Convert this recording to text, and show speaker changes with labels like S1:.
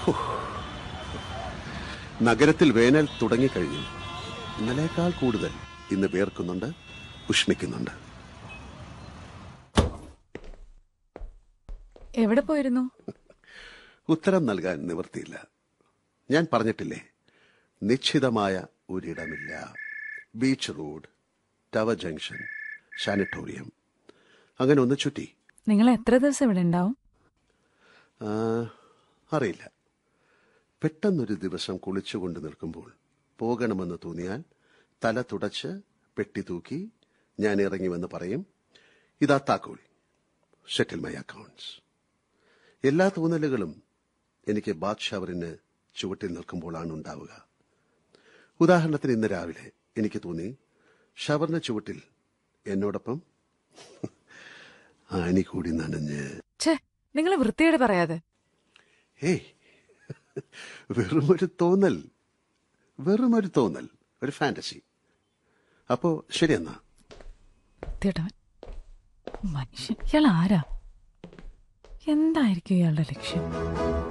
S1: നഗരത്തിൽ വേനൽ തുടങ്ങിക്കഴിഞ്ഞു ഇന്നലേക്കാൾ കൂടുതൽ ഇന്ന് വേർക്കുന്നുണ്ട് ഉഷ്ണിക്കുന്നുണ്ട്
S2: എവിടെ പോയിരുന്നു
S1: ഉത്തരം നൽകാൻ നിവൃത്തിയില്ല ഞാൻ പറഞ്ഞിട്ടില്ലേ നിശ്ചിതമായ ഒരിടമില്ല beach road tower junction sanatorium അങ്ങനെ ഒന്ന് ചുറ്റി
S2: നിങ്ങൾ എത്ര ദിവസം ഇവിടെ ഉണ്ടാവും
S1: ആ, അറിയില്ല പെട്ടെന്നൊരു ദിവസം കുളിച്ചുകൊണ്ട് നിൽക്കുമ്പോൾ പോകണമെന്ന് തോന്നിയാൽ തല തുടച്ച് പെട്ടി തൂക്കി ഞാൻ ഇറങ്ങിവെന്ന് പറയും ഇതാ താക്കോൽ സെറ്റിൽ മൈ അക്കൗണ്ട്സ് എല്ലാ തോന്നലുകളും എനിക്ക് ബാത്ത് ഷവറിന് ചുവട്ടിൽ നിൽക്കുമ്പോഴാണ് ഉണ്ടാവുക ഉദാഹരണത്തിന് ഇന്ന് രാവിലെ എനിക്ക് തോന്നി ഷവറിന് ചുവട്ടിൽ എന്നോടൊപ്പം ആണി കൂടി നനഞ്ഞ്
S2: ഛേ നിങ്ങൾ വൃത്തിയോടെ പറയാതെ
S1: ഏയ് വെറുമൊരു തോന്നൽ വെറുമൊരു തോന്നൽ ഒരു ഫാന്റസി അപ്പോ ശരിയെന്നാ
S2: വൃത്തിയോട്ടവൻ മനുഷ്യൻ ഇയാൾ ആരാ എന്തായിരിക്കും ഇയാളുടെ ലക്ഷ്യം